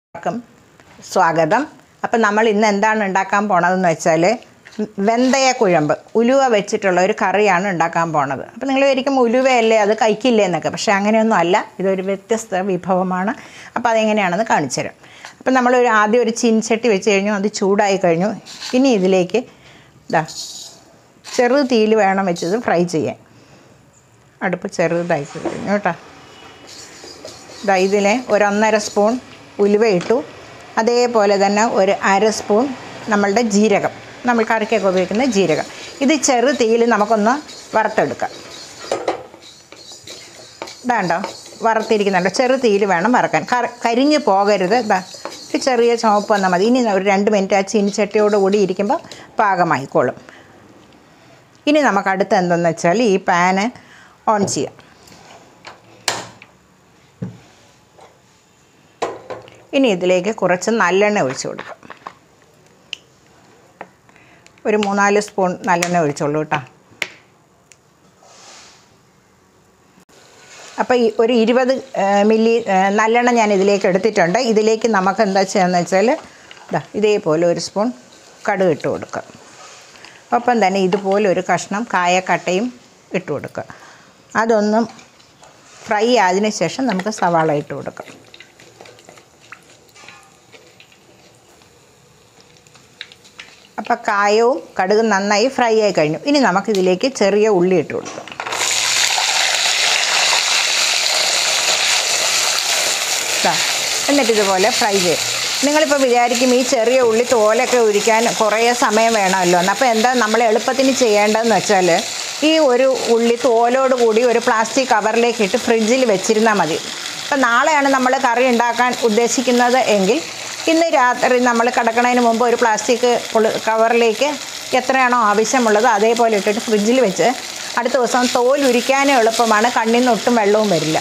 എല്ലാവർക്കും സ്വാഗതം അപ്പം നമ്മൾ ഇന്ന് എന്താണ് ഉണ്ടാക്കാൻ പോണതെന്ന് വെച്ചാൽ വെന്തയ കുഴമ്പ് ഉലുവ വെച്ചിട്ടുള്ള ഒരു കറിയാണ് ഉണ്ടാക്കാൻ പോണത് അപ്പം നിങ്ങൾ ഒരിക്കും ഉലുവയല്ലേ അത് കഴിക്കില്ലേ എന്നൊക്കെ പക്ഷേ അങ്ങനെയൊന്നും അല്ല ഇതൊരു വ്യത്യസ്ത വിഭവമാണ് അപ്പോൾ അതെങ്ങനെയാണെന്ന് കാണിച്ചു തരാം അപ്പം നമ്മളൊരു ആദ്യം ഒരു ചീൻചട്ടി വെച്ച് കഴിഞ്ഞു അത് ചൂടായി കഴിഞ്ഞു ഇനി ഇതിലേക്ക് ഇതാ ചെറു തീയിൽ വേണം വെച്ചത് ഫ്രൈ ചെയ്യാൻ അടുപ്പ് ചെറുതായി കഴിഞ്ഞു കേട്ടോ ഇതാ ഇതിലെ ഒരു ഒന്നര സ്പൂൺ ഉലുവ ഇട്ടു അതേപോലെ തന്നെ ഒരു അര സ്പൂൺ നമ്മളുടെ ജീരകം നമ്മൾ കറിക്കൊക്കെ ഉപയോഗിക്കുന്ന ജീരകം ഇത് ചെറു തീയിൽ നമുക്കൊന്ന് വറുത്തെടുക്കാം ഇതാണ്ടോ വറുത്തിരിക്കുന്നുണ്ടോ ചെറു തീയിൽ വേണം വറക്കാൻ കര കരിഞ്ഞ് പോകരുത് ഇതാ ഒരു ചെറിയ ചുവപ്പ് വന്നാൽ മതി ഇനി ഒരു രണ്ട് മിനിറ്റ് ആ ചീനിച്ചട്ടിയോട് കൂടി ഇരിക്കുമ്പോൾ പാകമായിക്കോളും ഇനി നമുക്ക് അടുത്ത് എന്തെന്ന് വെച്ചാൽ ഈ പാന് ഓൺ ചെയ്യാം ഇനി ഇതിലേക്ക് കുറച്ച് നല്ലെണ്ണ ഒഴിച്ചു കൊടുക്കാം ഒരു മൂന്നാല് സ്പൂൺ നല്ലെണ്ണ ഒഴിച്ചോളൂ കേട്ടോ അപ്പോൾ ഈ ഒരു ഇരുപത് മില്ലി നല്ലെണ്ണ ഞാൻ ഇതിലേക്ക് എടുത്തിട്ടുണ്ട് ഇതിലേക്ക് നമുക്ക് എന്താ ചെയ്യാന്ന് വെച്ചാൽ ഇതാ ഇതേപോലെ ഒരു സ്പൂൺ കടുക് ഇട്ട് കൊടുക്കുക ഒപ്പം തന്നെ ഇതുപോലെ ഒരു കഷ്ണം കായക്കട്ടയും ഇട്ട് കൊടുക്കുക അതൊന്നും ഫ്രൈ ആയതിനു ശേഷം നമുക്ക് സവാള ഇട്ട് കൊടുക്കാം അപ്പോൾ കായവും കടുകും നന്നായി ഫ്രൈ ആയി കഴിഞ്ഞു ഇനി നമുക്കിതിലേക്ക് ചെറിയ ഉള്ളി ഇട്ട് കൊടുക്കാം ദാ, എന്നിട്ട് ഇതുപോലെ ഫ്രൈ ചെയ്യും നിങ്ങളിപ്പോൾ വിചാരിക്കും ഈ ചെറിയ ഉള്ളി തോലൊക്കെ ഉരിക്കാൻ കുറേ സമയം വേണമല്ലോ എന്ന് അപ്പോൾ എന്താ നമ്മൾ എളുപ്പത്തിന് ചെയ്യേണ്ടതെന്ന് വെച്ചാൽ ഈ ഒരു ഉള്ളി തോലോട് കൂടി ഒരു പ്ലാസ്റ്റിക് കവറിലേക്ക് ഇട്ട് ഫ്രിഡ്ജിൽ വെച്ചിരുന്നാൽ മതി അപ്പോൾ നാളെയാണ് നമ്മൾ കറി ഉണ്ടാക്കാൻ ഉദ്ദേശിക്കുന്നത് എങ്കിൽ ഇന്ന് രാത്രി നമ്മൾ കിടക്കുന്നതിന് മുമ്പ് ഒരു പ്ലാസ്റ്റിക് പൊളി കവറിലേക്ക് എത്രയാണോ ആവശ്യമുള്ളത് അതേപോലെ ഇട്ടിട്ട് ഫ്രിഡ്ജിൽ വെച്ച് അടുത്ത ദിവസം തോൽ ഉരിക്കാനും എളുപ്പമാണ് കണ്ണിൽ നിന്ന് ഒട്ടും വെള്ളവും വരില്ല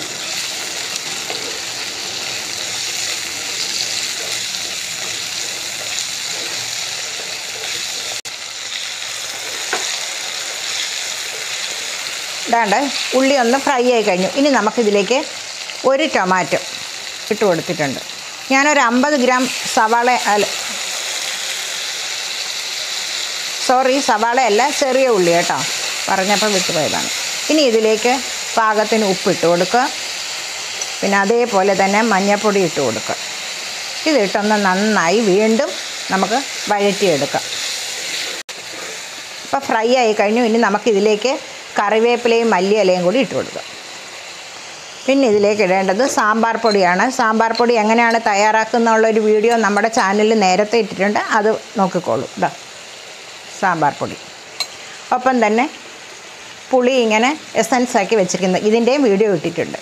ഇതാണ്ട് ഉള്ളി ഒന്ന് ഫ്രൈ ആയി കഴിഞ്ഞു ഇനി നമുക്കിതിലേക്ക് ഒരു ടൊമാറ്റോ ഇട്ട് കൊടുത്തിട്ടുണ്ട് ഞാനൊരു അമ്പത് ഗ്രാം സവാള അല്ല സോറി സവാളയല്ല ചെറിയ ഉള്ളി കേട്ടോ പറഞ്ഞപ്പോൾ വിട്ടുപോയതാണ് ഇനി ഇതിലേക്ക് പാകത്തിന് ഉപ്പിട്ട് കൊടുക്കുക പിന്നെ അതേപോലെ തന്നെ മഞ്ഞൾപ്പൊടി ഇട്ട് കൊടുക്കുക ഇതിട്ടൊന്ന് നന്നായി വീണ്ടും നമുക്ക് വഴറ്റിയെടുക്കാം ഇപ്പോൾ ഫ്രൈ ആയി കഴിഞ്ഞു ഇനി നമുക്കിതിലേക്ക് കറിവേപ്പിലയും മല്ലിയിലയും കൂടി ഇട്ട് കൊടുക്കുക പിന്നെ ഇതിലേക്ക് ഇടേണ്ടത് സാമ്പാർ പൊടിയാണ് സാമ്പാർ പൊടി എങ്ങനെയാണ് തയ്യാറാക്കുന്നുള്ളൊരു വീഡിയോ നമ്മുടെ ചാനലിൽ നേരത്തെ ഇട്ടിട്ടുണ്ട് അത് നോക്കിക്കോളൂ ഇതാ സാമ്പാർ പൊടി ഒപ്പം തന്നെ പുളി ഇങ്ങനെ എസൻസ് ആക്കി വെച്ചിരിക്കുന്നത് ഇതിൻ്റെയും വീഡിയോ ഇട്ടിട്ടുണ്ട്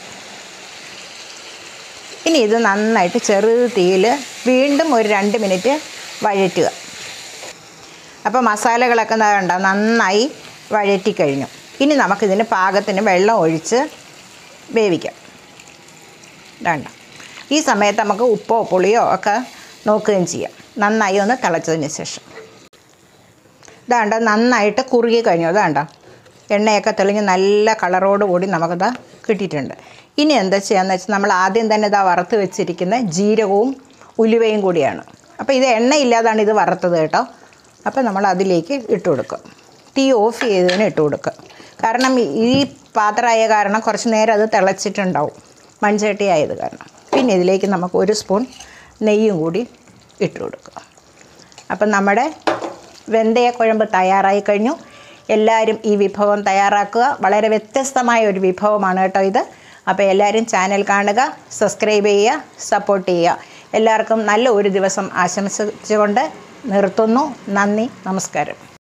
ഇനി ഇത് നന്നായിട്ട് ചെറു തീയിൽ വീണ്ടും ഒരു രണ്ട് മിനിറ്റ് വഴറ്റുക അപ്പോൾ മസാലകളൊക്കെ കണ്ട നന്നായി വഴറ്റി കഴിഞ്ഞു ഇനി നമുക്കിതിന് പാകത്തിന് വെള്ളം ഒഴിച്ച് വേവിക്കാം വേണ്ട ഈ സമയത്ത് നമുക്ക് ഉപ്പോ പുളിയോ ഒക്കെ നോക്കുകയും ചെയ്യാം നന്നായി ഒന്ന് തിളച്ചതിന് ശേഷം ഇതാണ്ട നന്നായിട്ട് കുറുകി കഴിഞ്ഞു അതാണ്ട എണ്ണയൊക്കെ തെളിഞ്ഞ് നല്ല കളറോട് കൂടി നമുക്കിത് കിട്ടിയിട്ടുണ്ട് ഇനി എന്താ ചെയ്യാന്ന് വെച്ചാൽ നമ്മൾ ആദ്യം തന്നെ ഇതാ വറുത്ത് വെച്ചിരിക്കുന്ന ജീരകവും ഉലുവയും കൂടിയാണ് അപ്പോൾ ഇത് എണ്ണയില്ലാതാണ് ഇത് വറുത്തത് കേട്ടോ അപ്പോൾ നമ്മൾ അതിലേക്ക് ഇട്ട് കൊടുക്കുക തീ ഓഫ് ചെയ്തതിന് ഇട്ട് കൊടുക്കുക കാരണം ഈ പാത്രമായ കാരണം കുറച്ച് നേരം അത് തിളച്ചിട്ടുണ്ടാവും മൺചട്ടി ആയത് കാരണം പിന്നെ ഇതിലേക്ക് നമുക്ക് ഒരു സ്പൂൺ നെയ്യും കൂടി ഇട്ട് കൊടുക്കുക അപ്പം നമ്മുടെ വെന്തയക്കുഴമ്പ് തയ്യാറായി കഴിഞ്ഞു എല്ലാവരും ഈ വിഭവം തയ്യാറാക്കുക വളരെ വ്യത്യസ്തമായ ഒരു വിഭവമാണ് കേട്ടോ ഇത് അപ്പോൾ എല്ലാവരും ചാനൽ കാണുക സബ്സ്ക്രൈബ് ചെയ്യുക സപ്പോർട്ട് ചെയ്യുക എല്ലാവർക്കും നല്ല ഒരു ദിവസം ആശംസിച്ചുകൊണ്ട് നിർത്തുന്നു നന്ദി നമസ്കാരം